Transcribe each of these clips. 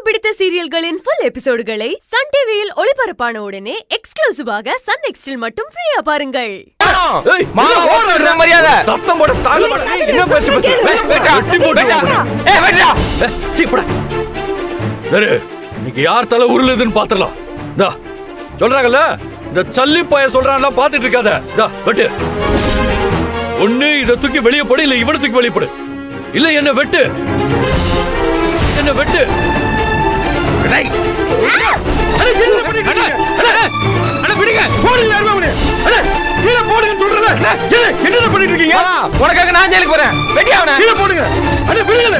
பிடித்த சீரியல்களின் full எபிசோடுகளை Sun டிவியில் ஒளிபரப்பான உடனே எக்ஸ்க்ளூசிவாக சன் நெக்ஸ்டில் மட்டும் ஃப்ரீயா பாருங்கள் ஏய், மாமா என்ன ஓடுற ஓடுற மரியாதை. சத்தம் போட தாங்க மாட்டேன். என்ன பேச்சு பேசுற? வெ- வெட்டா, வெட்டி போட்டு வெட்டா. போடுறேன். ஏய், வெட்டா. ஏய், சீ, போடா. சரி இன்னைக்கு யார் தலை உருளுதுன்னு பாத்துடலாம் தா சொல்றாங்கல்ல இந்த சல்லி பைய சொல்றான்ல பாத்துட்டு இருக்காத தா வெட்டு ஒண்ணு இத தூக்கி வெளியே போடு இல்ல இவனை தூக்கி வெளியே போடு இல்ல என்ன வெட்டு என்ன வெட்டு டேய். அட, என்ன பண்ணிட்டு இருக்கீங்க? அட, அட, விடுங்க. போடுங்க, யாருமே அவனை. அட, கீழே போடுங்கன்னு சொல்றேன்ல. ஏய், என்னடா பண்ணிட்டு இருக்கீங்க மாமா, உனக்காக நான் ஜெயிலுக்கு போறேன் வெட்டி அவனை கீழே போடுங்க அட விடுங்க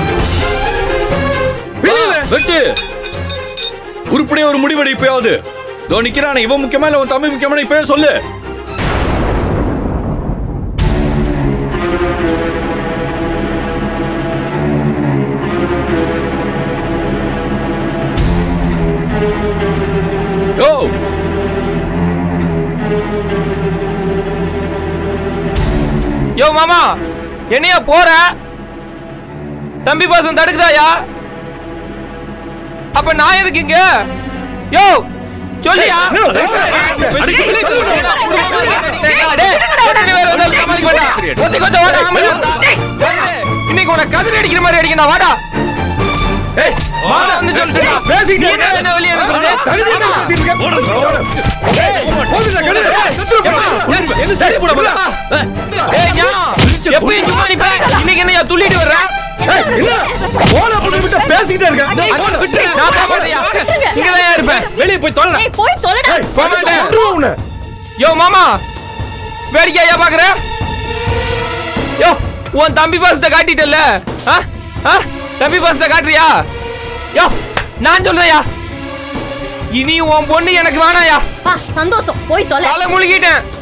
விடுங்க வெட்டு உருப்படியா ஒரு முடிவெடு இப்பயாவது இதோ நிக்கிறானே இவன் முக்கியமா இல்ல உன் தம்பி முக்கியமான இப்பயே சொல்லு யோ யோ மாமா என்னையா போற தம்பி பாசம் தடுக்குதாயா அப்ப நான் எதுக்கு இங்க யோ சொல்லியா டேய், எத்தனை பேர் வந்தாலும் சமாளிக்க வேண்டாம். ஒத்தி கொஞ்சம் வாடா, ஆம்பளை வந்தா. இன்னைக்கு உனக்கு கதிரை அடிக்கிற மாதிரி அடிக்கணும் வாடா ஏய் வாடா வந்து சொல்லிட்டு பேசிக்கிட்டே நீ என்ன என்ன வெளியே அனுப்புறது? தகுதியா ஆமா. பேசிட்டு இருக்க. ஏய், போதுடா, கழுதை. செத்துரு போடா. என்ன சரி போட போடா. ஏய், ஞானம், எப்பயும் சும்மா நிப்ப. இன்னைக்கு என்னய்யா துள்ளிட்டு வர்ற? ஏய், என்ன? போன பொண்ணு கிட்ட பேசிக்கிட்டே இருக்க. அண்ணா, விட்டுரு. நான் போக மாட்டேன்யா. இங்கதான்யா இருப்பேன். வெளியே போய் தொலைடா. ஏய் போய் தொலைடா ஏய், போக மாட்டேன். விட்டுருவா உன்னை. யோ மாமா வேடிக்கையா பாக்குற யோ உன் தம்பி பாசத்தை காட்டிட்டல்ல ஆ? ஆ? தம்பி பாசத்தை காட்டுறியா யோ நான் சொல்றேயா இனி உன் பொண்ணு எனக்கு வேணாயா பா சந்தோஷம் போய் தொலை தலை முழுகிட்டேன்